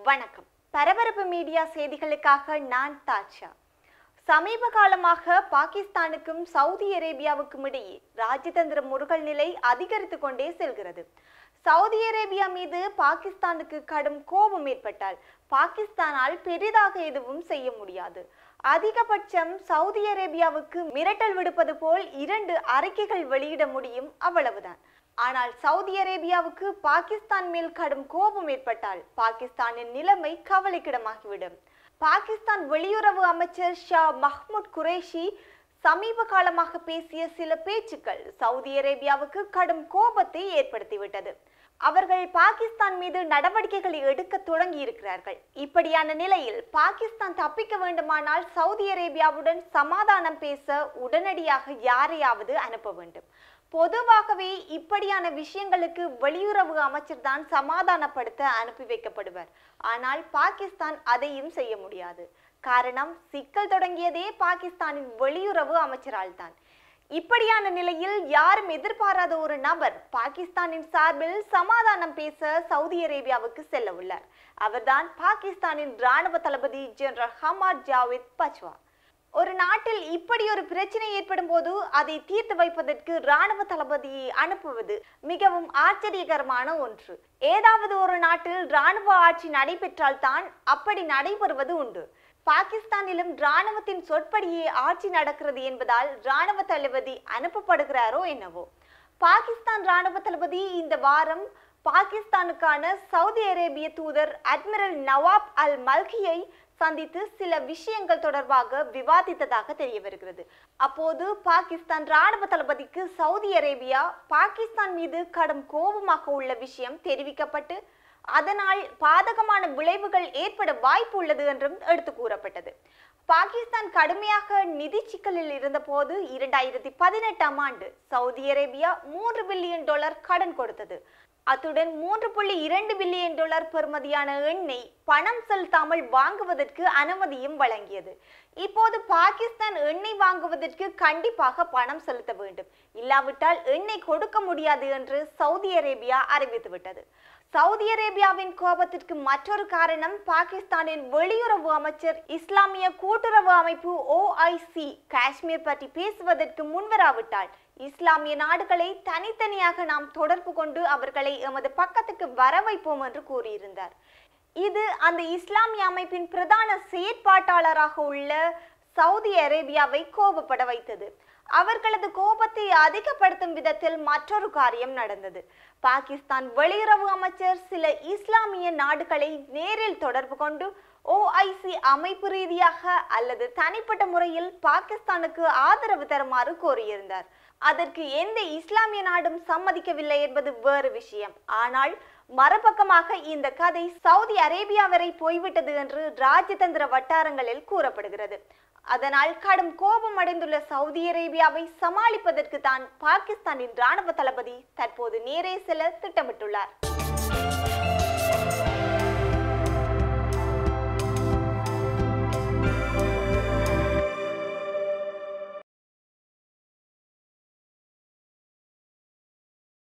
வணக்கம் பரபரப்பு மீடியா செய்திகளுக்காக நான் தாட்சா சமீப காலமாக பாகிஸ்தானுக்கும் சவுதி அரேபியாவுக்கும் இடையே ராஜதந்திர முருகல் நிலை அதிகரித்து கொண்டே செல்கிறது சவுதி அரேபியா மீது பாகிஸ்தானுக்கு கடும் கோபம் ஏற்பட்டால் பாகிஸ்தானால் பெரிதாக எதுவும் செய்ய முடியாது அதிகபட்சம் சவுதி அரேபியாவுக்கு மிரட்டல் விடுப்பது போல் இரண்டு அறிக்கைகள் வெளியிட முடியும் அவ்வளவுதான் ஆனால் சவுதி அரேபியாவுக்கு பாகிஸ்தான் மேல் கடும் கோபம் ஏற்பட்டால் பாகிஸ்தானின் நிலைமை கவலைக்கிடமாகிவிடும் பாகிஸ்தான் வெளியுறவு அமைச்சர் ஷா மஹ்மூத் குரேஷி சமீப காலமாக பேசிய சில பேச்சுக்கள் சவுதி அரேபியாவுக்கு கடும் கோபத்தை ஏற்படுத்திவிட்டது அவர்கள் பாகிஸ்தான் மீது நடவடிக்கைகளை எடுக்க தொடங்கி இருக்கிறார்கள் இப்படியான நிலையில் பாகிஸ்தான் தப்பிக்க வேண்டுமானால் சவுதி அரேபியாவுடன் சமாதானம் பேச உடனடியாக யாரையாவது அனுப்ப வேண்டும் பொதுவாகவே இப்படியான விஷயங்களுக்கு வெளியுறவு அமைச்சர் தான் சமாதானப்படுத்த அனுப்பி வைக்கப்படுவர் ஆனால் பாகிஸ்தான் அதையும் செய்ய முடியாது காரணம் சிக்கல் தொடங்கியதே பாகிஸ்தானின் வெளியுறவு அமைச்சரால் தான் இப்படியான நிலையில் யாரும் எதிர்பாராத ஒரு நபர் பாகிஸ்தானின் சார்பில் சமாதானம் பேச சவுதி அரேபியாவுக்கு செல்ல உள்ளார் அவர்தான் பாகிஸ்தானின் ராணுவ தளபதி ஜெனரல் ஹமாத் ஜாவித் பச்வா ஒரு நாட்டில் இப்படி ஒரு பிரச்சனை ஏற்படும் போது அதை தீர்த்து வைப்பதற்கு ராணுவ தளபதியை அனுப்புவது மிகவும் ஆச்சரியகரமான ஒன்று ஏதாவது ஒரு நாட்டில் ராணுவ ஆட்சி நடைபெற்றால் தான் அப்படி நடைபெறுவது உண்டு பாகிஸ்தானிலும் ராணுவத்தின் சொற்படியே ஆட்சி நடக்கிறது என்பதால் ராணுவ தளபதி அனுப்பப்படுகிறாரோ என்னவோ பாகிஸ்தான் ராணுவ தளபதி இந்த வாரம் பாகிஸ்தானுக்கான சவுதி அரேபிய தூதர் அட்மிரல் நவாப் அல் மல்கியை சந்தித்து சில விஷயங்கள் தொடர்பாக விவாதித்ததாக தெரிய வருகிறது அப்போது பாகிஸ்தான் ராணுவ தளபதிக்கு சவுதி அரேபியா பாகிஸ்தான் மீது கடும் கோபமாக உள்ள விஷயம் தெரிவிக்கப்பட்டு அதனால் பாதகமான விளைவுகள் ஏற்பட வாய்ப்பு உள்ளது என்றும் எடுத்து கூறப்பட்டது பாகிஸ்தான் கடுமையாக நிதி சிக்கலில் இருந்தபோது இரண்டாயிரத்தி பதினெட்டாம் ஆண்டு சவுதி அரேபியா மூன்று பில்லியன் டாலர் கடன் கொடுத்தது அத்துடன் மூன்று புள்ளி இரண்டு பில்லியன் டாலர் பெறுமதியான எண்ணெய் பணம் செலுத்தாமல் வாங்குவதற்கு அனுமதியும் வழங்கியது இப்போது பாகிஸ்தான் எண்ணெய் வாங்குவதற்கு கண்டிப்பாக பணம் செலுத்த வேண்டும் இல்லாவிட்டால் எண்ணெய் கொடுக்க முடியாது என்று சவுதி அரேபியா அறிவித்துவிட்டது சவுதி அரேபியாவின் கோபத்திற்கு மற்றொரு காரணம் பாகிஸ்தானின் வெளியுறவு அமைச்சர் இஸ்லாமிய கூட்டுறவு அமைப்பு ஓஐசி காஷ்மீர் பற்றி பேசுவதற்கு முன்வராவிட்டால் இஸ்லாமிய நாடுகளை தனித்தனியாக நாம் தொடர்பு கொண்டு அவர்களை எமது பக்கத்துக்கு வர வைப்போம் என்று கூறியிருந்தார் இது அந்த இஸ்லாமிய அமைப்பின் பிரதான செயற்பாட்டாளராக உள்ள சவுதி அரேபியாவை கோபப்பட வைத்தது அவர்களது கோபத்தை அதிகப்படுத்தும் விதத்தில் மற்றொரு காரியம் நடந்தது பாகிஸ்தான் வெளியுறவு அமைச்சர் சில இஸ்லாமிய நாடுகளை நேரில் தொடர்பு கொண்டு ஓஐசி அமைப்பு ரீதியாக அல்லது தனிப்பட்ட முறையில் பாகிஸ்தானுக்கு ஆதரவு தருமாறு கோரியிருந்தார் அதற்கு எந்த இஸ்லாமிய நாடும் சம்மதிக்கவில்லை என்பது வேறு விஷயம் ஆனால் மறுபக்கமாக இந்த கதை சவுதி அரேபியா வரை போய்விட்டது என்று ராஜதந்திர வட்டாரங்களில் கூறப்படுகிறது அதனால் கடும் கோபம் அடைந்துள்ள சவுதி அரேபியாவை சமாளிப்பதற்கு தான் பாகிஸ்தானின் ராணுவ தளபதி தற்போது நேரே செல்ல திட்டமிட்டுள்ளார்